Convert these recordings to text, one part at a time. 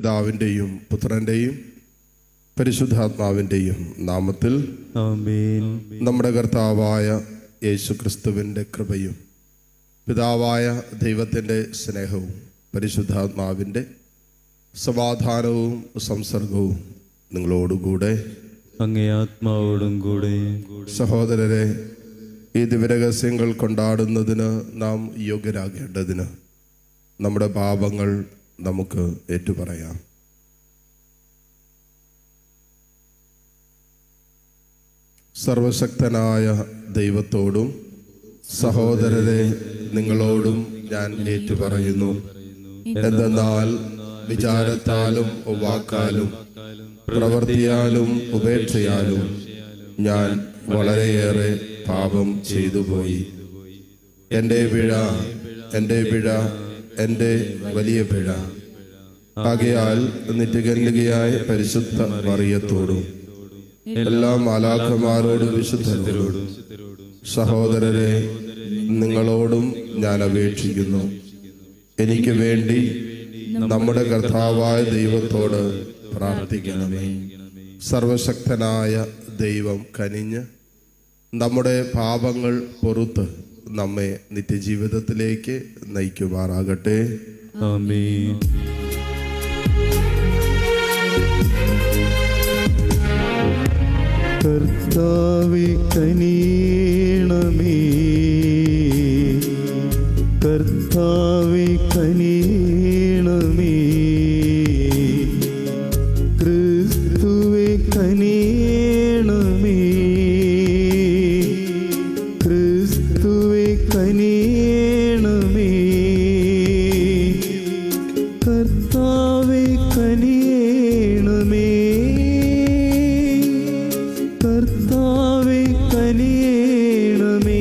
പിതാവിൻ്റെയും പുത്രൻ്റെയും പരിശുദ്ധാത്മാവിൻ്റെയും നാമത്തിൽ ആമേൻ നമ്മുടെ കർത്താവായ യേശു ക്രിസ്തുവിൻ്റെ കൃപയും പിതാവായ ദൈവത്തിൻ്റെ സ്നേഹവും പരിശുദ്ധാത്മാവിൻ്റെ സമാധാനവും സംസർഗവും നിങ്ങളോടുകൂടെ അങ്ങേ ആത്മാവോടും കൂടെ സഹോദരരെ ഈ ദിവരഹസ്യങ്ങൾ കൊണ്ടാടുന്നതിന് നാം യോഗ്യരാകേണ്ടതിന് നമ്മുടെ പാപങ്ങൾ നമുക്ക് ഏറ്റുപറയാം സർവശക്തനായ ദൈവത്തോടും സഹോദരരെ നിങ്ങളോടും ഞാൻ ഏറ്റുപറയുന്നു എന്തെന്നാൽ വിചാരത്താലും വാക്കാലും പ്രവർത്തിയാലും ഉപേക്ഷയാലും ഞാൻ വളരെയേറെ പാപം ചെയ്തു പോയി എൻ്റെ പിഴ എൻ്റെ പിഴ എൻ്റെ വലിയ പിഴ ആകയാൽ നിത്യകന്യകയായ പരിശുദ്ധ മറിയത്തോടും എല്ലാ മാലാഖമാരോടും വിശുദ്ധരോടും സഹോദരരെ നിങ്ങളോടും ഞാൻ അപേക്ഷിക്കുന്നു എനിക്ക് വേണ്ടി നമ്മുടെ കർത്താവായ ദൈവത്തോട് പ്രാർത്ഥിക്കണമേ സർവശക്തനായ ദൈവം കനിഞ്ഞ് നമ്മുടെ പാപങ്ങൾ പൊറുത്ത് നമ്മെ നിത്യജീവിതത്തിലേക്ക് നയിക്കുമാറാകട്ടെ ആമേൻ കർത്താവെ കനിയണമേ കർത്താവെ കനിയണമേ ക്രിസ്തുവെ കനിയണമേ ക്രിസ്തുവെ കനിയണമേ കർത്താവെ കനിയണമേ കർത്താവെ കനിയണമേ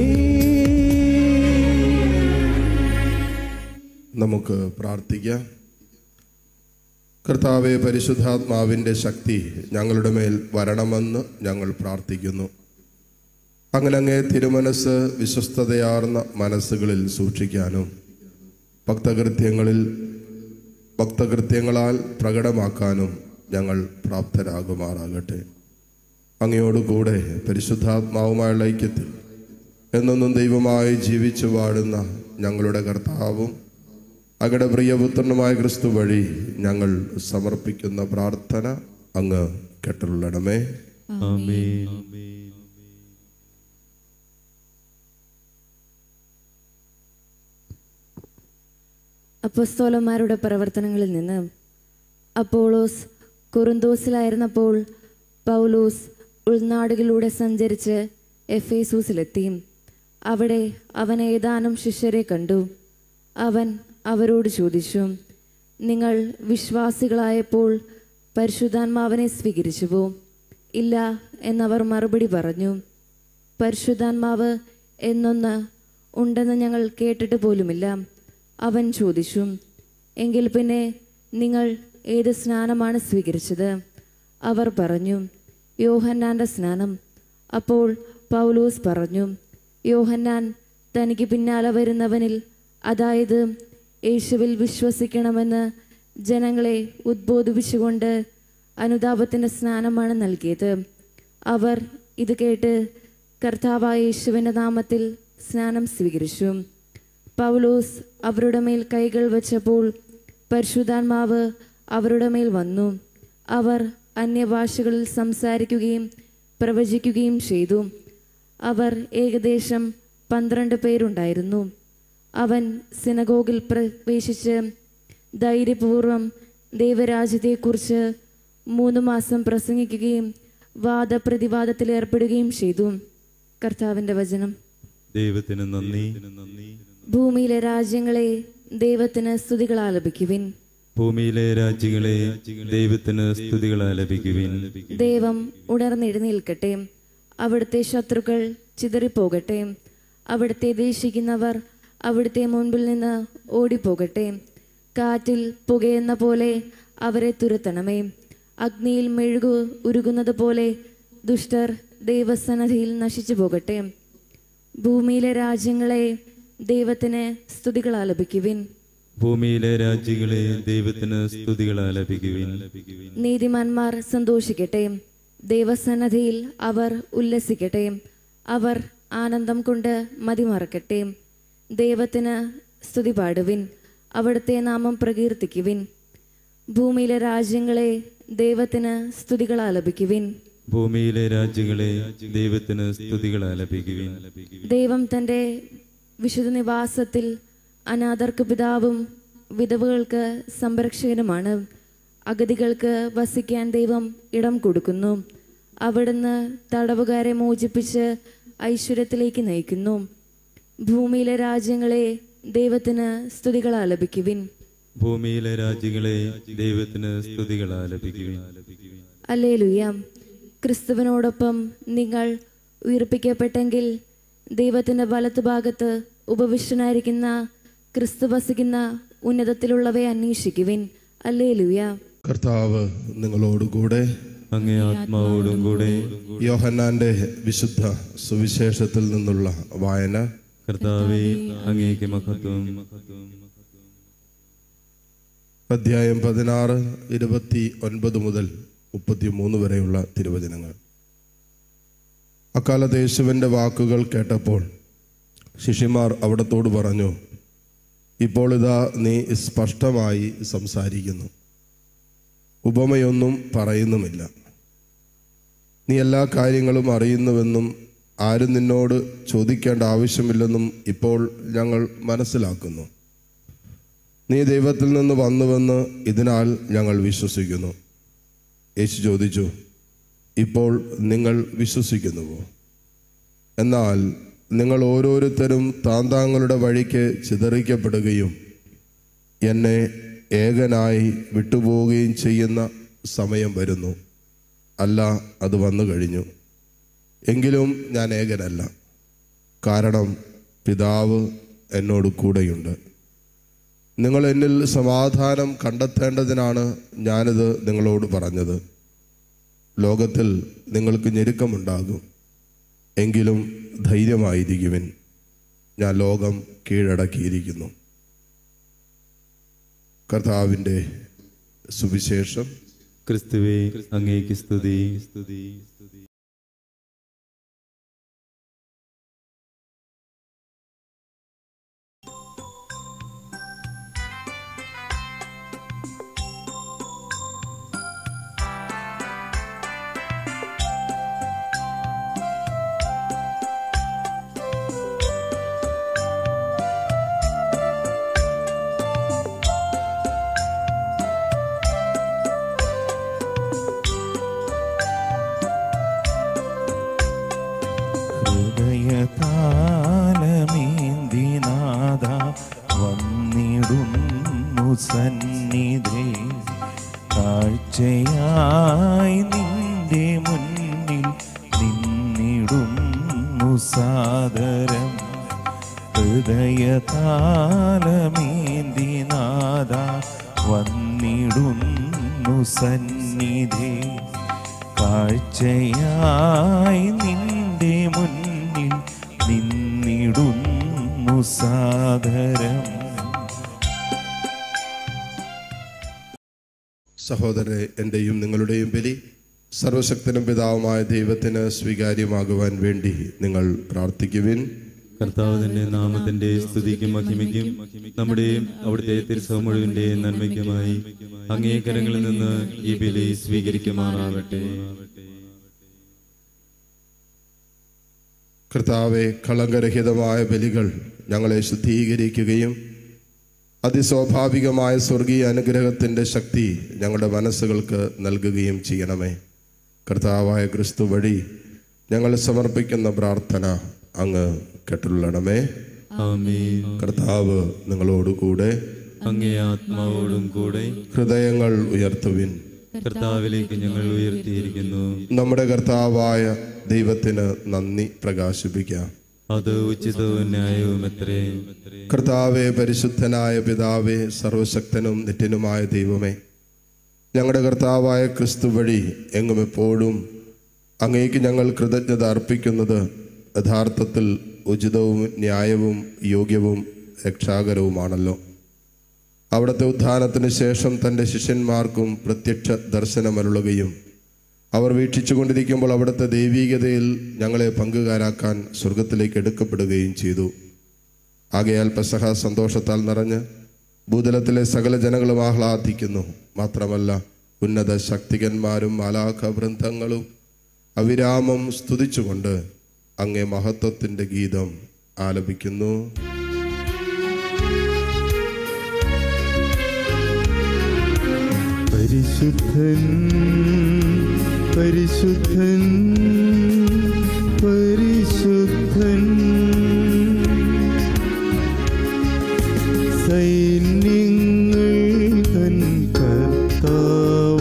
നമുക്ക് പ്രാർത്ഥിക്കാം കർത്താവെ പരിശുദ്ധാത്മാവിൻ്റെ ശക്തി ഞങ്ങളുടെ മേൽ വരണമെന്ന് ഞങ്ങൾ പ്രാർത്ഥിക്കുന്നു അങ്ങനെ അങ്ങേ തിരുമനസ് വിശ്വസ്തതയാർന്ന മനസ്സുകളിൽ സൂക്ഷിക്കാനും ഭക്തകൃത്യങ്ങളിൽ ഭക്തകൃത്യങ്ങളാൽ പ്രകടമാക്കാനും ഞങ്ങൾ പ്രാപ്തരാകുമാറാകട്ടെ അങ്ങയോടുകൂടെ പരിശുദ്ധാത്മാവുമായുള്ള ഐക്യത്തിൽ എന്നൊന്നും ദൈവമായി ജീവിച്ചു വാഴുന്ന ഞങ്ങളുടെ കർത്താവും അങ്ങയുടെ പ്രിയപുത്രനുമായ ക്രിസ്തു വഴി ഞങ്ങൾ സമർപ്പിക്കുന്ന പ്രാർത്ഥന അങ്ങ് കെട്ടുള്ളണമേ ആമേൻ അപ്പസ്തോലന്മാരുടെ പ്രവർത്തനങ്ങളിൽ നിന്ന് അപ്പോളോസ് കുറുന്തോസിലായിരുന്നപ്പോൾ പൗലോസ് ഉൾനാടുകളിലൂടെ സഞ്ചരിച്ച് എഫേസൂസിലെത്തി അവിടെ അവൻ ഏതാനും ശിഷ്യരെ കണ്ടു അവൻ അവരോട് ചോദിച്ചു നിങ്ങൾ വിശ്വാസികളായപ്പോൾ പരിശുദ്ധാത്മാവിനെ സ്വീകരിച്ചുവോ ഇല്ല എന്നവർ മറുപടി പറഞ്ഞു പരിശുദ്ധാത്മാവ് എന്നൊന്ന് ഉണ്ടെന്ന് ഞങ്ങൾ കേട്ടിട്ട് പോലുമില്ല അവൻ ചോദിച്ചു എങ്കിൽ പിന്നെ നിങ്ങൾ ഏത് സ്നാനമാണ് സ്വീകരിച്ചത് അവർ പറഞ്ഞു യോഹന്നാന്റെ സ്നാനം അപ്പോൾ പൗലോസ് പറഞ്ഞു യോഹന്നാൻ തനിക്ക് പിന്നാലെ വരുന്നവനിൽ അതായത് യേശുവിൽ വിശ്വസിക്കണമെന്ന് ജനങ്ങളെ ഉദ്ബോധിപ്പിച്ചുകൊണ്ട് അനുതാപത്തിന്റെ സ്നാനമാണ് നൽകിയത് അവർ ഇത് കേട്ട് കർത്താവായ യേശുവിന്റെ നാമത്തിൽ സ്നാനം സ്വീകരിച്ചു പൗലോസ് അവരുടെ മേൽ കൈകൾ വച്ചപ്പോൾ പരിശുദ്ധാത്മാവ് അവരുടെ മേൽ വന്നു അവർ അന്യഭാഷകളിൽ സംസാരിക്കുകയും പ്രവചിക്കുകയും ചെയ്തു അവർ ഏകദേശം പന്ത്രണ്ട് പേരുണ്ടായിരുന്നു അവൻ സിനഗോഗിൽ പ്രവേശിച്ച് ധൈര്യപൂർവം ദൈവരാജ്യത്തെക്കുറിച്ച് മൂന്ന് മാസം പ്രസംഗിക്കുകയും വാദപ്രതിവാദത്തിൽ ഏർപ്പെടുകയും ചെയ്തു കർത്താവിന്റെ വചനം ദൈവത്തിന് നന്ദി ഭൂമിയിലെ രാജ്യങ്ങളെ ദൈവത്തിന് സ്തുതികൾ ആലപിക്കുവിൻ ഭൂമിയിലെ രാജ്യങ്ങളെ ദൈവത്തിന് സ്തുതികൾ ആലപിക്കുവിൻ ദൈവം ഉണർന്നെഴുന്നേൽക്കട്ടെ അവിടുത്തെ ശത്രുക്കൾ ചിതറിപ്പോകട്ടെ അവിടുത്തെ ദേശിക്കുന്നവർ അവിടുത്തെ മുൻപിൽ നിന്ന് ഓടിപ്പോകട്ടെ കാറ്റിൽ പുകയെന്ന പോലെ അവരെ തുരത്തണമേ അഗ്നിയിൽ മെഴുകു ഉരുകുന്നത് പോലെ ദുഷ്ടർ ദൈവസന്നധിയിൽ നശിച്ചു പോകട്ടെ ഭൂമിയിലെ രാജ്യങ്ങളെ ദൈവത്തിന് സ്തുതികൾ ആലപിക്കുവിൻ ഭൂമിയിലെ രാജ്യങ്ങളെ ദൈവത്തിന് സ്തുതികൾ ആലപിക്കുവിൻ നീതിമാന്മാർ സന്തോഷിക്കട്ടെ ദൈവസന്നദ്ധിയിൽ അവർ ഉല്ലസിക്കട്ടെ അവർ ആനന്ദം കൊണ്ട് മതിമറക്കട്ടെ ദൈവത്തിന് സ്തുതി പാടുവിൻ അവിടുത്തെ നാമം പ്രകീർത്തിക്കുവിൻ ഭൂമിയിലെ രാജ്യങ്ങളെ ദൈവത്തിന് സ്തുതികൾ ആലപിക്കുവിൻ ഭൂമിയിലെ രാജ്യങ്ങളെ ദൈവത്തിന് സ്തുതികൾ ആലപിക്കുവിൻ ദൈവം തന്റെ വിശുദ്ധ നിവാസത്തിൽ അനാഥർക്ക് പിതാവും വിധവകൾക്ക് സംരക്ഷകനുമാണ് അഗതികൾക്ക് വസിക്കാൻ ദൈവം ഇടം കൊടുക്കുന്നു അവിടുന്ന് തടവുകാരെ മോചിപ്പിച്ച് ഐശ്വര്യത്തിലേക്ക് നയിക്കുന്നു ഭൂമിയിലെ രാജ്യങ്ങളെ ദൈവത്തിന് സ്തുതികൾ ആലപിക്കുവിൻ ഭൂമിയിലെ രാജ്യങ്ങളെ ദൈവത്തിന് സ്തുതികൾ ആലപിക്കുവിൻ അല്ലേലുയ്യ ക്രിസ്തുവിനോടൊപ്പം നിങ്ങൾ ഉയർപ്പിക്കപ്പെട്ടെങ്കിൽ ദൈവത്തിന്റെ വലത്തുഭാഗത്ത് ഉപവിഷ്ടനായിരിക്കുന്ന ക്രിസ്തു വസിക്കുന്ന ഉന്നതത്തിലുള്ളവയെ അന്വേഷിക്കുവിൻ അല്ലേലുയ്യ കർത്താവ് നിങ്ങളോടുകൂടെ അങ്ങേ ആത്മാവോടും കൂടെ യോഹന്നാന്റെ വിശുദ്ധ സുവിശേഷത്തിൽ നിന്നുള്ള വായന കർത്താവെ അങ്ങേക്ക് മഹത്വം അധ്യായം പതിനാറ് ഇരുപത്തി ഒൻപത് മുതൽ മുപ്പത്തിമൂന്ന് വരെയുള്ള തിരുവചനങ്ങൾ അക്കാലത്ത് യേശുവിൻ്റെ വാക്കുകൾ കേട്ടപ്പോൾ ശിഷ്യന്മാർ അവിടത്തോട് പറഞ്ഞു ഇപ്പോൾ ഇതാ നീ സ്പഷ്ടമായി സംസാരിക്കുന്നു ഉപമയൊന്നും പറയുന്നുമില്ല നീ എല്ലാ കാര്യങ്ങളും അറിയുന്നുവെന്നും ആരും നിന്നോട് ചോദിക്കേണ്ട ആവശ്യമില്ലെന്നും ഇപ്പോൾ ഞങ്ങൾ മനസ്സിലാക്കുന്നു നീ ദൈവത്തിൽ നിന്ന് വന്നുവെന്ന് ഇതിനാൽ ഞങ്ങൾ വിശ്വസിക്കുന്നു യേശു ചോദിച്ചു ഇപ്പോൾ നിങ്ങൾ വിശ്വസിക്കുന്നുവോ എന്നാൽ നിങ്ങൾ ഓരോരുത്തരും താന്താങ്ങളുടെ വഴിക്ക് ചിതറിക്കപ്പെടുകയും എന്നെ ഏകനായി വിട്ടുപോവുകയും ചെയ്യുന്ന സമയം വരുന്നു അല്ല അത് വന്നു കഴിഞ്ഞു എങ്കിലും ഞാൻ ഏകനല്ല കാരണം പിതാവ് എന്നോട് കൂടെയുണ്ട് നിങ്ങൾ എന്നിൽ സമാധാനം കണ്ടെത്തേണ്ടതിനാണ് ഞാനിത് നിങ്ങളോട് പറഞ്ഞത് ലോകത്തിൽ നിങ്ങൾക്ക് ഞെരുക്കമുണ്ടാകും എങ്കിലും ധൈര്യമായിരിക്കുവിൻ ഞാൻ ലോകം കീഴടക്കിയിരിക്കുന്നു കർത്താവിൻ്റെ സുവിശേഷം ക്രിസ്തുവേ അങ്ങേക്ക് സ്തുതി സ്തുതി ഹൃദയതാലമേന്തിനാഥ വന്നിടുന്നു സന്നിധി കാഴ്ചയായി നിന്റെ മുന്നിൽ നിന്നിടുന്നു സാദരം ഹൃദയതാലമേന്തിനാഥ വന്നിടുന്നു സന്നിധി കാഴ്ചയായി നിന്റെ മുന്നിൽ നിന്നിടുന്നു സാദരം സഹോദരരെ എൻ്റെയും നിങ്ങളുടെയും ബലി സർവശക്തനും പിതാവുമായ ദൈവത്തിന് സ്വീകാര്യമാകുവാൻ വേണ്ടി നിങ്ങൾ പ്രാർത്ഥിക്കുവിൻ കർത്താവിന്റെ നാമത്തിന്റെ സ്തുതിക്കും മഹിമയ്ക്കും നമ്മുടെയും അവിടുത്തെ തിരുസഭ മുഴുവന്റെ നന്മയ്ക്കുമായി അങ്ങേ കരങ്ങളിൽ നിന്ന് ഈ ബലി സ്വീകരിക്കുമാറാവട്ടെ കർത്താവെ കളങ്കരഹിതമായ ബലികൾ ഞങ്ങളെ ശുദ്ധീകരിക്കുകയും അതിസ്വാഭാവികമായ സ്വർഗീയ അനുഗ്രഹത്തിൻ്റെ ശക്തി ഞങ്ങളുടെ മനസ്സുകൾക്ക് നൽകുകയും ചെയ്യണമേ കർത്താവായ ക്രിസ്തു വഴി ഞങ്ങൾ സമർപ്പിക്കുന്ന പ്രാർത്ഥന അങ്ങ് കെട്ടുള്ളണമേ ആമേൻ കർത്താവ് നിങ്ങളോടുകൂടെ അങ്ങേ ആത്മാവോടും കൂടെ ഹൃദയങ്ങൾ ഉയർത്തുവിൻ കർത്താവിലേക്ക് ഞങ്ങൾ ഉയർത്തിയിരിക്കുന്നു നമ്മുടെ കർത്താവായ ദൈവത്തിന് നന്ദി പ്രകാശിപ്പിക്കാം അത് ഉചിതവും ന്യായവും എത്രേ കർത്താവെ പരിശുദ്ധനായ പിതാവേ സർവശക്തനും നിത്യനുമായ ദൈവമേ ഞങ്ങളുടെ കർത്താവായ ക്രിസ്തു വഴി എങ്ങും എപ്പോഴും അങ്ങേക്ക് ഞങ്ങൾ കൃതജ്ഞത അർപ്പിക്കുന്നത് യഥാർത്ഥത്തിൽ ഉചിതവും ന്യായവും യോഗ്യവും രക്ഷാകരവുമാണല്ലോ അവിടുത്തെ ഉത്ഥാനത്തിന് ശേഷം തൻ്റെ ശിഷ്യന്മാർക്കും പ്രത്യക്ഷ ദർശനമരുളുകയും അവർ വീക്ഷിച്ചു കൊണ്ടിരിക്കുമ്പോൾ അവിടുത്തെ ദൈവീകതയിൽ ഞങ്ങളെ പങ്കുകാരാക്കാൻ സ്വർഗത്തിലേക്ക് എടുക്കപ്പെടുകയും ചെയ്തു ആകയാൽ പെസഹ സന്തോഷത്താൽ നിറഞ്ഞ് ഭൂതലത്തിലെ സകല ജനങ്ങളും ആഹ്ലാദിക്കുന്നു മാത്രമല്ല ഉന്നത ശക്തികന്മാരും മാലാഖ വൃന്ദങ്ങളും അവിരാമം സ്തുതിച്ചുകൊണ്ട് അങ്ങേ മഹത്വത്തിൻ്റെ ഗീതം ആലപിക്കുന്നു പരിശുദ്ധൻ പരിശുദ്ധൻ പരിശുദ്ധൻ സൈന്യങ്ങൾ തൻ കർത്താവ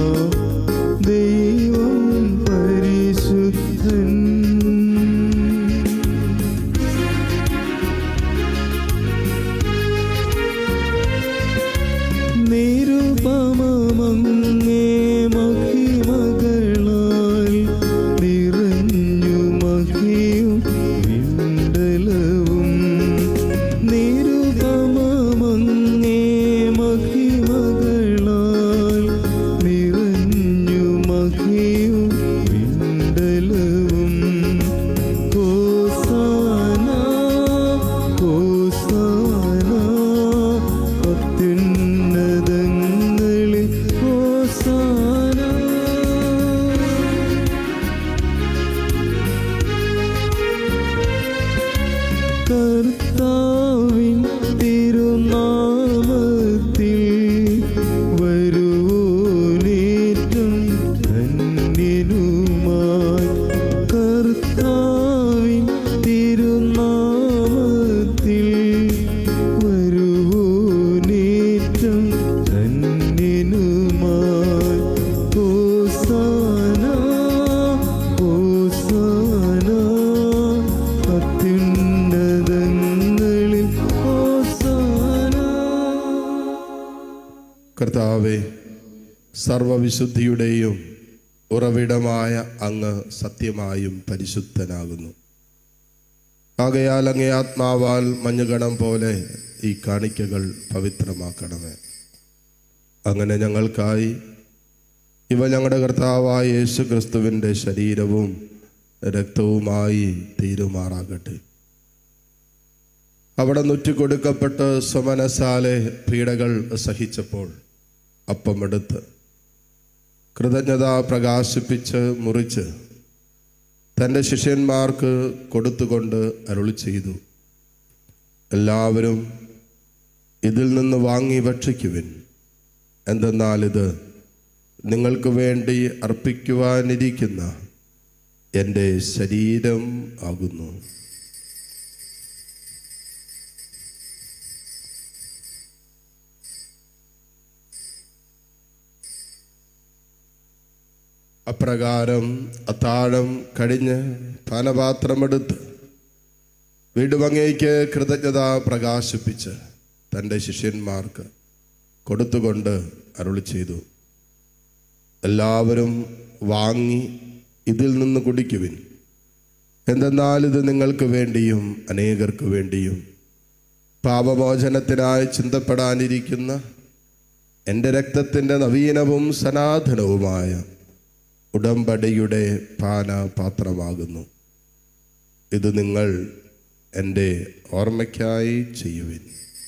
ദൈവം പരിശുദ്ധൻ നിരുപമങ്ങേ മഹിമകളാൽ നിറഞ്ഞു മഹിയും വിണ്ടലവും നിരുപമങ്ങേ മഹിമകളാൽ നിറഞ്ഞു മഹിയും വിണ്ടലവും ഹോസാന ഹോസാന അത്യുന്നതങ്ങളിൽ ഹോസാന കർത്താവിൻ തിരുനാമത്തിൽ വരുവോനേറ്റം ധന്യനുമായി കർത്താവിൻ തിരുനാമത്തിൽ വരുവോനേറ്റം ധന്യനുമായി ഹോസാന ഹോസാന അത്യുന്നതങ്ങളിൽ ഹോസാന കർത്താവെ സർവവിശുദ്ധിയുടെയും ഉറവിടമായ അങ്ങ് സത്യമായും പരിശുദ്ധനാകുന്നു ആകയാൽ അങ്ങേ ആത്മാവാൽ മഞ്ഞുകണം പോലെ ഈ കാണിക്കകൾ പവിത്രമാക്കണമേ അങ്ങനെ ഞങ്ങൾക്കായി ഇവ ഞങ്ങളുടെ കർത്താവായ യേശു ക്രിസ്തുവിൻ്റെ ശരീരവും രക്തവുമായി തീരുമാറാകട്ടെ അവിടെ നുറ്റിക്കൊടുക്കപ്പെട്ട് സ്വമനസാലെ പീഡകൾ സഹിച്ചപ്പോൾ അപ്പമെടുത്ത് കൃതജ്ഞത പ്രകാശിപ്പിച്ച് മുറിച്ച് തൻ്റെ ശിഷ്യന്മാർക്ക് കൊടുത്തുകൊണ്ട് അരുളി ചെയ്തു എല്ലാവരും ഇതിൽ നിന്ന് വാങ്ങി ഭക്ഷിക്കുവിൻ എന്തെന്നാൽ ഇത് നിങ്ങൾക്ക് വേണ്ടി അർപ്പിക്കുവാനിരിക്കുന്ന എൻ്റെ ശരീരം ആകുന്നു അപ്രകാരം അത്താഴം കഴിഞ്ഞ് പാനപാത്രമെടുത്ത് വീണ്ടും അങ്ങേക്ക് കൃതജ്ഞത പ്രകാശിപ്പിച്ച് തൻ്റെ ശിഷ്യന്മാർക്ക് കൊടുത്തുകൊണ്ട് അരുളി ചെയ്തു എല്ലാവരും വാങ്ങി ഇതിൽ നിന്ന് കുടിക്കുവിൻ എന്തെന്നാൽ ഇത് നിങ്ങൾക്ക് വേണ്ടിയും അനേകർക്ക് വേണ്ടിയും പാപമോചനത്തിനായി ചിന്തപ്പെടാനിരിക്കുന്ന എൻ്റെ രക്തത്തിൻ്റെ നവീനവും സനാതനവുമായ ഉടമ്പടിയുടെ പാനപാത്രമാകുന്നു ഇത് നിങ്ങൾ എൻ്റെ ഓർമ്മയ്ക്കായി ചെയ്യുവിൻ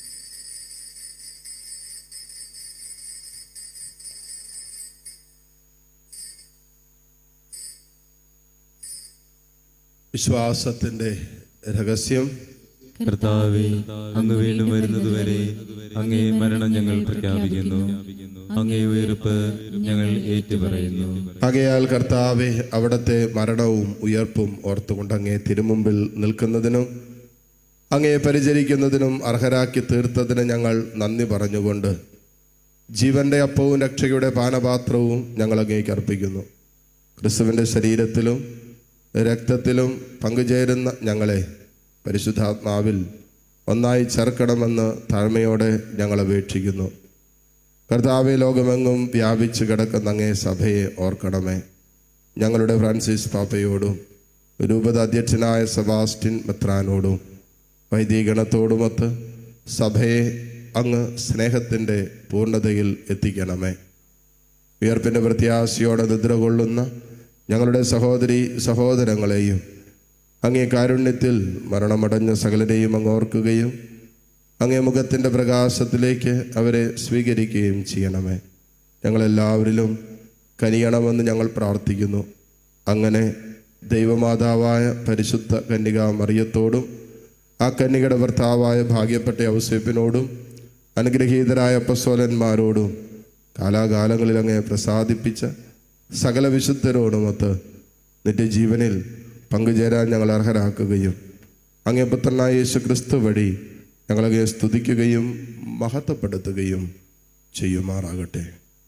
വിശ്വാസത്തിൻ്റെ രഹസ്യം കർത്താവെ അങ്ങ് വീണ്ടും വരുന്നതുവരെ അങ്ങേ മരണം ഞങ്ങൾ പ്രഖ്യാപിക്കുന്നു അങ്ങേ ഉയർപ്പ് ഞങ്ങൾ ഏറ്റുപറയുന്നു ആകയാൽ കർത്താവെ അവിടുത്തെ മരണവും ഉയർപ്പും ഓർത്തുകൊണ്ട് അങ്ങേ തിരുമുമ്പിൽ നിൽക്കുന്നതിനും അങ്ങേ പരിചരിക്കുന്നതിനും അർഹരാക്കി തീർത്തതിന് ഞങ്ങൾ നന്ദി പറഞ്ഞുകൊണ്ട് ജീവന്റെ അപ്പവും രക്ഷയുടെ പാനപാത്രവും ഞങ്ങൾ അങ്ങേക്ക് അർപ്പിക്കുന്നു ക്രിസ്തുവിൻ്റെ ശരീരത്തിലും രക്തത്തിലും പങ്കുചേരുന്ന ഞങ്ങളെ പരിശുദ്ധാത്മാവിൽ ഒന്നായി ചേർക്കണമെന്ന് താഴ്മയോടെ ഞങ്ങൾ അപേക്ഷിക്കുന്നു കർത്താവെ ലോകമെങ്ങും വ്യാപിച്ചു കിടക്കുന്ന അങ്ങേ സഭയെ ഓർക്കണമേ ഞങ്ങളുടെ ഫ്രാൻസിസ് പാപ്പയോടും രൂപത അധ്യക്ഷനായ സെബാസ്റ്റിൻ മെത്രാനോടും വൈദികണത്തോടുമൊത്ത് സഭയെ അങ്ങ് സ്നേഹത്തിൻ്റെ പൂർണ്ണതയിൽ എത്തിക്കണമേ വിയർപ്പിൻ്റെ പ്രത്യാശയോടെ നിദ്ര കൊള്ളുന്ന ഞങ്ങളുടെ സഹോദരി സഹോദരങ്ങളെയും അങ്ങേ കാരുണ്യത്തിൽ മരണമടഞ്ഞ സകലരെയും അങ്ങ് ഓർക്കുകയും അങ്ങേ മുഖത്തിൻ്റെ പ്രകാശത്തിലേക്ക് അവരെ സ്വീകരിക്കുകയും ചെയ്യണമേ ഞങ്ങളെല്ലാവരിലും കനിയണമെന്ന് ഞങ്ങൾ പ്രാർത്ഥിക്കുന്നു അങ്ങനെ ദൈവമാതാവായ പരിശുദ്ധ കന്യക മറിയത്തോടും ആ കന്യകയുടെ ഭർത്താവായ ഭാഗ്യപ്പെട്ട ഔസേപ്പിനോടും അനുഗ്രഹീതരായ അപ്പസ്വലന്മാരോടും കാലാകാലങ്ങളിൽ അങ്ങേ പ്രസാദിപ്പിച്ച സകല വിശുദ്ധരോടുമൊത്ത് നിത്യജീവനിൽ പങ്കുചേരാൻ ഞങ്ങൾ അർഹരാക്കുകയും അങ്ങേ പുത്രനായ യേശു ക്രിസ്തു വഴി ഞങ്ങളങ്ങേ സ്തുതിക്കുകയും മഹത്വപ്പെടുത്തുകയും ചെയ്യുമാറാകട്ടെ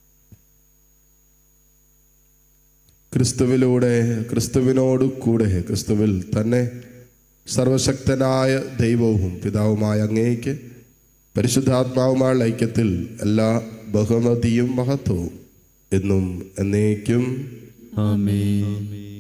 ക്രിസ്തുവിലൂടെ ക്രിസ്തുവിനോട് കൂടെ ക്രിസ്തുവിൽ തന്നെ സർവശക്തനായ ദൈവവും പിതാവുമായ അങ്ങേക്ക് പരിശുദ്ധാത്മാവുമായ ഐക്യത്തിൽ എല്ലാ ബഹുമതിയും മഹത്വവും എന്നും എന്നേക്കും ആമേൻ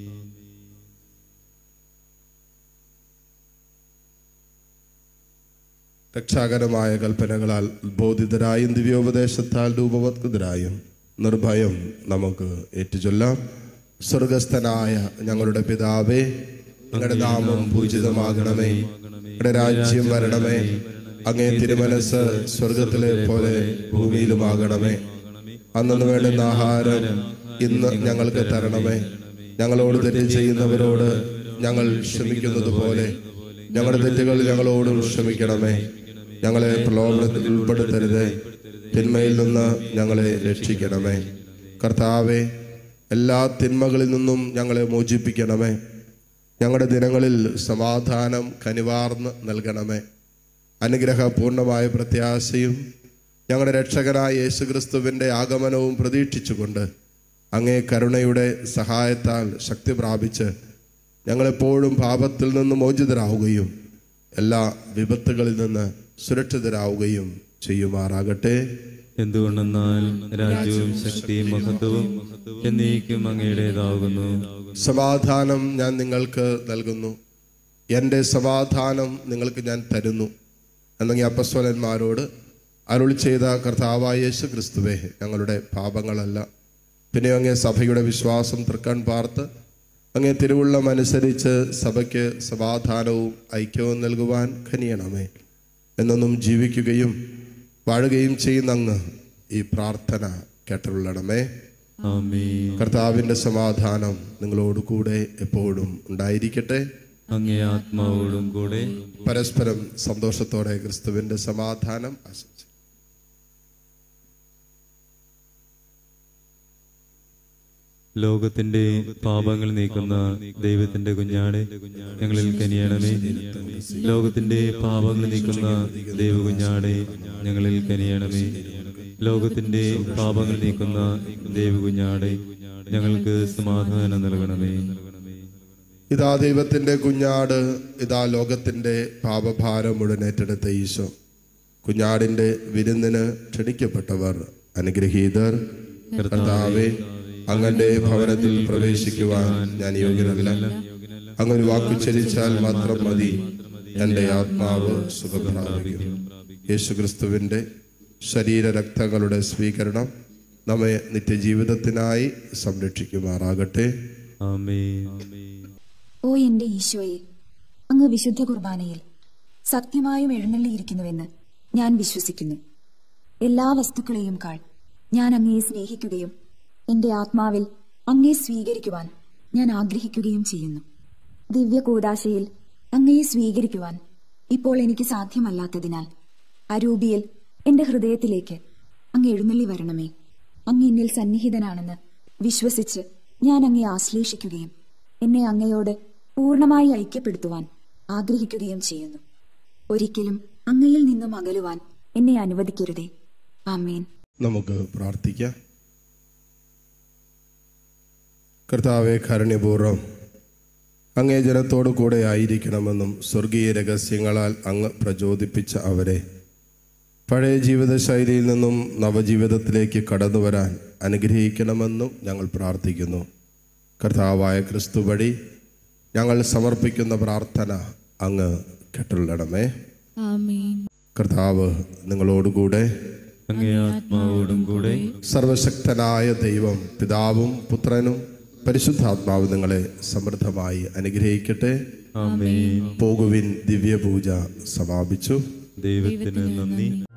രക്ഷാകരമായ കൽപ്പനകളാൽ ഉദ്ബോധിതരായും ദിവ്യോപദേശത്താൽ രൂപവത്കൃതരായും നിർഭയം നമുക്ക് ഏറ്റുചൊല്ലാം സ്വർഗസ്ഥനായ ഞങ്ങളുടെ പിതാവേ അങ്ങയുടെ നാമം പൂജിതമാകണമേ അങ്ങയുടെ രാജ്യം വരണമേ അങ്ങേ തിരുമനസ് സ്വർഗത്തിലെ പോലെ ഭൂമിയിലുമാകണമേ അന്നു വേണ്ടുന്ന ആഹാരം ഇന്ന് ഞങ്ങൾക്ക് തരണമേ ഞങ്ങളോട് തെറ്റ് ചെയ്യുന്നവരോട് ഞങ്ങൾ ക്ഷമിക്കുന്നത് പോലെ ഞങ്ങളുടെ തെറ്റുകൾ ഞങ്ങളോടും ക്ഷമിക്കണമേ ഞങ്ങളെ പ്രലോഭനത്തിൽ ഉൾപ്പെടുത്തരുത് തിന്മയിൽ നിന്ന് ഞങ്ങളെ രക്ഷിക്കണമേ കർത്താവെ എല്ലാ തിന്മകളിൽ നിന്നും ഞങ്ങളെ മോചിപ്പിക്കണമേ ഞങ്ങളുടെ ദിനങ്ങളിൽ സമാധാനം കനിവാർന്ന് നൽകണമേ അനുഗ്രഹപൂർണമായ പ്രത്യാശയും ഞങ്ങളുടെ രക്ഷകനായ യേശുക്രിസ്തുവിൻ്റെ ആഗമനവും പ്രതീക്ഷിച്ചുകൊണ്ട് അങ്ങേ കരുണയുടെ സഹായത്താൽ ശക്തി പ്രാപിച്ച് ഞങ്ങളെപ്പോഴും പാപത്തിൽ നിന്ന് മോചിതരാവുകയും എല്ലാ വിപത്തുകളിൽ നിന്ന് സുരക്ഷിതരാവുകയും ചെയ്യുമാറാകട്ടെ എന്തുകൊണ്ടെന്നാൽ രാജ്യവും ശക്തിയും മഹത്വവും എന്നേക്കും അങ്ങയുടേതാകുന്നു സമാധാനം ഞാൻ നിങ്ങൾക്ക് നൽകുന്നു എൻ്റെ സമാധാനം നിങ്ങൾക്ക് ഞാൻ തരുന്നു എന്നെങ്കിൽ അപ്പസ്വലന്മാരോട് അരുൾ ചെയ്ത കർത്താവായ യേശു ക്രിസ്തുവേ ഞങ്ങളുടെ പാപങ്ങളല്ല പിന്നെ അങ്ങേ സഭയുടെ വിശ്വാസം തൃക്കൺ പാർത്ത് അങ്ങേ തിരുവുള്ളം അനുസരിച്ച് സഭയ്ക്ക് സമാധാനവും ഐക്യവും നൽകുവാൻ ഖനിയണമേ എന്നൊന്നും ജീവിക്കുകയും വാഴുകയും ചെയ്യുന്ന അങ്ങ് ഈ പ്രാർത്ഥന കേട്ടുള്ളണമേ ആമേൻ കർത്താവിൻ്റെ സമാധാനം നിങ്ങളോട് കൂടെ എപ്പോഴും ഉണ്ടായിരിക്കട്ടെ അങ്ങേ ആത്മാവോടും കൂടെ പരസ്പരം സന്തോഷത്തോടെ ക്രിസ്തുവിൻ്റെ സമാധാനം ആശംസിക്കും ലോകത്തിന്റെ പാപങ്ങൾ നീക്കുന്ന ദൈവത്തിന്റെ കുഞ്ഞാടെ ഞങ്ങളിൽ കനിയണമേ ലോകത്തിന്റെ പാപങ്ങൾ നീക്കുന്ന ദൈവ കുഞ്ഞാടെ ഞങ്ങളിൽ കനിയണമേ ലോകത്തിന്റെ പാപങ്ങൾ നീക്കുന്ന ദൈവ കുഞ്ഞാടെ ഞങ്ങൾക്ക് സമാധാനം നൽകണമേ ഇതാ ദൈവത്തിൻ്റെ കുഞ്ഞാട് ഇതാ ലോകത്തിൻ്റെ പാപഭാരം മുഴുവൻ ഏറ്റെടുത്ത ഈശോ കുഞ്ഞാടിൻ്റെ വിരുന്നിന് ക്ഷണിക്കപ്പെട്ടവർ അനുഗ്രഹീതർ കർത്താവെ അങ്ങന്റെ ഭവനത്തിൽ പ്രവേശിക്കുവാൻ ഞാൻ യോഗ്യനല്ല അങ്ങൊരു വാക്കു ചരിച്ചാൽ മാത്രം മതി എൻ്റെ ആത്മാവ് സുഖം പ്രാപിക്കും യേശുക്രിസ്തുവിൻ്റെ ശരീര രക്തങ്ങളുടെ സ്വീകരണം നമ്മെ നിത്യജീവിതത്തിനായി സംരക്ഷിക്കുമാറാകട്ടെ ആമേൻ ഓ എന്റെ ഈശോയെ അങ്ങ് വിശുദ്ധ കുർബാനയിൽ സത്യമായും എഴുന്നള്ളിയിരിക്കുന്നുവെന്ന് ഞാൻ വിശ്വസിക്കുന്നു എല്ലാ വസ്തുക്കളെയും കാൾ ഞാൻ അങ്ങയെ സ്നേഹിക്കുകയും എന്റെ ആത്മാവിൽ അങ്ങയെ സ്വീകരിക്കുവാൻ ഞാൻ ആഗ്രഹിക്കുകയും ചെയ്യുന്നു ദിവ്യ കൂദാശയിൽ അങ്ങയെ സ്വീകരിക്കുവാൻ ഇപ്പോൾ എനിക്ക് സാധ്യമല്ലാത്തതിനാൽ അരൂപിയിൽ എന്റെ ഹൃദയത്തിലേക്ക് അങ്ങ് എഴുന്നള്ളി വരണമേ അങ്ങ് എന്നിൽ സന്നിഹിതനാണെന്ന് വിശ്വസിച്ച് ഞാൻ അങ്ങയെ ആശ്ലേഷിക്കുകയും എന്നെ അങ്ങയോട് പൂർണ്ണമായി ഐക്യപ്പെടുത്തുവാൻ ആഗ്രഹിക്കുകയും ചെയ്യുന്നു ഒരിക്കലും അങ്ങയിൽ നിന്നും അകലുവാൻ എന്നെ അനുവദിക്കരുതേ ആമേൻ നമുക്ക് പ്രാർത്ഥിക്കാം കർത്താവെ കാരുണ്യപൂർവ്വം അങ്ങേ ജനത്തോടു കൂടെ ആയിരിക്കണമെന്നും സ്വർഗീയ രഹസ്യങ്ങളാൽ അങ്ങ് പ്രചോദിപ്പിച്ച അവരെ പഴയ ജീവിതശൈലിയിൽ നിന്നും നവജീവിതത്തിലേക്ക് കടന്നു വരാൻ അനുഗ്രഹിക്കണമെന്നും ഞങ്ങൾ പ്രാർത്ഥിക്കുന്നു കർത്താവായ ക്രിസ്തു വഴി ഞങ്ങൾ സമർപ്പിക്കുന്ന പ്രാർത്ഥന അങ്ങ് കേട്ടുള്ളണമേ ആമേൻ കർത്താവ് നിങ്ങളോടുകൂടെ അങ്ങേ ആത്മാവോടും കൂടെ സർവശക്തനായ ദൈവം പിതാവും പുത്രനും പരിശുദ്ധാത്മാവും നിങ്ങളെ സമൃദ്ധമായി അനുഗ്രഹിക്കട്ടെ ആമേൻ പോകുവിൻ ദിവ്യപൂജ സമാപിച്ചു ദൈവത്തിന് നന്ദി